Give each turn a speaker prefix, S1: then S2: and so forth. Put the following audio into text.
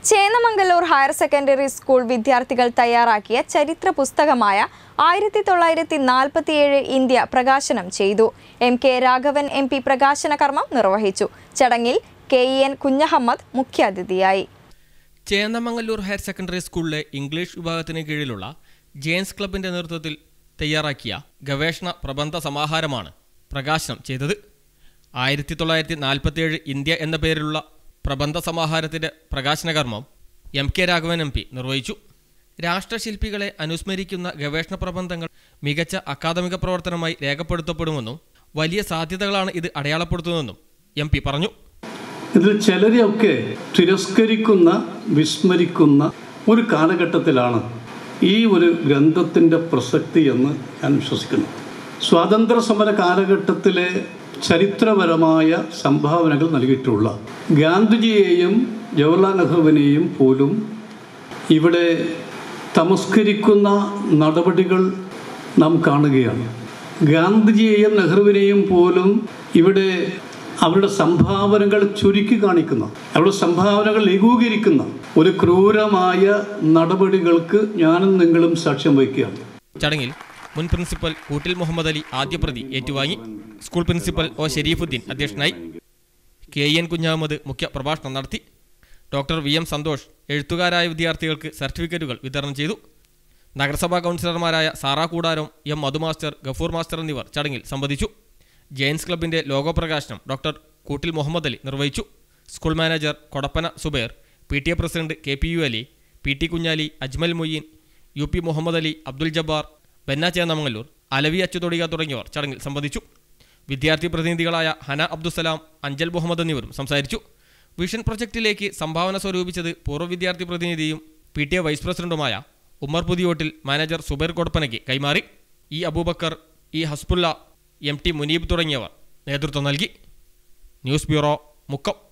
S1: Chennamangalur higher secondary school വിദ്യാർത്ഥികൾ തയ്യാറാക്കിയ ചരിത്ര പുസ്തകമായ ആയിരത്തി തൊള്ളായിരത്തി നാൽപ്പത്തിയേഴ് ഇന്ത്യ പ്രകാശനം ചെയ്തു M K Raghavan M P പ്രകാശന കർമ്മം നിർവഹിച്ചു ചടങ്ങിൽ കെ ഇ എൻ കുഞ്ഞഹമ്മദ് മുഖ്യാതിഥിയായി
S2: ചേന്നമംഗല്ലൂർ ഹയർ സെക്കൻഡറി സ്കൂളിലെ ഇംഗ്ലീഷ് വിഭാഗത്തിന് കീഴിലുള്ള ജെയിൻസ് ക്ലബിന്റെ നേതൃത്വത്തിൽ തയ്യാറാക്കിയ ഗവേഷണ പ്രബന്ധ സമാഹാരമാണ് പ്രകാശനം ചെയ്തത് ആയിരത്തി തൊള്ളായിരത്തി നാൽപ്പത്തിയേഴ് ഇന്ത്യ എന്ന പേരിലുള്ള പ്രബന്ധ സമാഹാരത്തിന്റെ പ്രകാശന കർമ്മം M K Raghavan M P നിർവഹിച്ചു രാഷ്ട്രശില്പികളെ അനുസ്മരിക്കുന്ന ഗവേഷണ പ്രബന്ധങ്ങൾ മികച്ച അക്കാദമിക പ്രവർത്തനമായി രേഖപ്പെടുത്തപ്പെടുമെന്നും വലിയ സാധ്യതകളാണ് ഇത് അടയാളപ്പെടുത്തുന്നതെന്നും എം പി പറഞ്ഞു
S3: ഇതിൽ ചിലരെയൊക്കെ തിരസ്കരിക്കുന്ന വിസ്മരിക്കുന്ന ഒരു കാലഘട്ടത്തിലാണ് ഈ ഒരു ഗ്രന്ഥത്തിൻ്റെ പ്രസക്തി എന്ന് ഞാൻ വിശ്വസിക്കുന്നു സ്വാതന്ത്ര്യ സമര കാലഘട്ടത്തിലെ ചരിത്രപരമായ സംഭാവനകൾ നൽകിയിട്ടുള്ള ഗാന്ധിജിയെയും ജവഹർലാൽ നെഹ്റുവിനെയും പോലും ഇവിടെ തമസ്കരിക്കുന്ന നടപടികൾ നാം കാണുകയാണ് ഗാന്ധിജിയെയും നെഹ്റുവിനെയും പോലും ഇവിടെ അവരുടെ സംഭാവനകൾ ചുരുക്കി കാണിക്കുന്ന അവരുടെ സംഭാവനകൾ ലഘൂകരിക്കുന്ന ഒരു ക്രൂരമായ നടപടികൾക്ക് ഞാനും നിങ്ങളും സാക്ഷ്യം വഹിക്കുകയാണ്
S2: ചടങ്ങിൽ മുൻ പ്രിൻസിപ്പൽ കൂട്ടിൽ മുഹമ്മദ് അലി ആദ്യ പ്രതി ഏറ്റുവാങ്ങി സ്കൂൾ പ്രിൻസിപ്പൽ ഒ ഷെരീഫുദ്ദീൻ അധ്യക്ഷനായി കെ എൻ കുഞ്ഞഹമ്മദ് മുഖ്യ പ്രഭാഷണം നടത്തി ഡോക്ടർ വി എം സന്തോഷ് എഴുത്തുകാരായ വിദ്യാർത്ഥികൾക്ക് സർട്ടിഫിക്കറ്റുകൾ വിതരണം ചെയ്തു നഗരസഭാ കൗൺസിലർമാരായ Sara Koodaram M Madhu master Gafoor master എന്നിവർ ചടങ്ങിൽ സംബന്ധിച്ചു ജെയിൻസ് ക്ലബിന്റെ ലോഗോ പ്രകാശനം ഡോക്ടർ കൂട്ടിൽ മുഹമ്മദ് അലി നിർവഹിച്ചു school manager Kodappana Zubair P T A president K P U Ali P T Kunhali Ajmal മൊയ്യീൻ യു പി മുഹമ്മദ് അലി അബ്ദുൽ ജബ്ബാർ ബെന്ന ചേന്നമംഗല്ലൂർ അലവി അച്ചുതൊടിക തുടങ്ങിയവർ ചടങ്ങിൽ സംബന്ധിച്ചു വിദ്യാർത്ഥി പ്രതിനിധികളായ ഹന അബ്ദുസലാം അഞ്ചൽ മുഹമ്മദ് എന്നിവരും സംസാരിച്ചു വിഷൻ പ്രൊജക്റ്റിലേക്ക് സംഭാവന സ്വരൂപിച്ചത് പൂർവ്വ വിദ്യാർത്ഥി പ്രതിനിധിയും പി ടി എ വൈസ് പ്രസിഡന്റുമായ ഉമ്മർ പുതിയോട്ടിൽ മാനേജർ സുബൈർ കൊടപ്പനയ്ക്ക് കൈമാറി E Aboobacker E Hasbulla M T Muneeb തുടങ്ങിയവർ നേതൃത്വം നൽകി ന്യൂസ് ബ്യൂറോ മുക്കം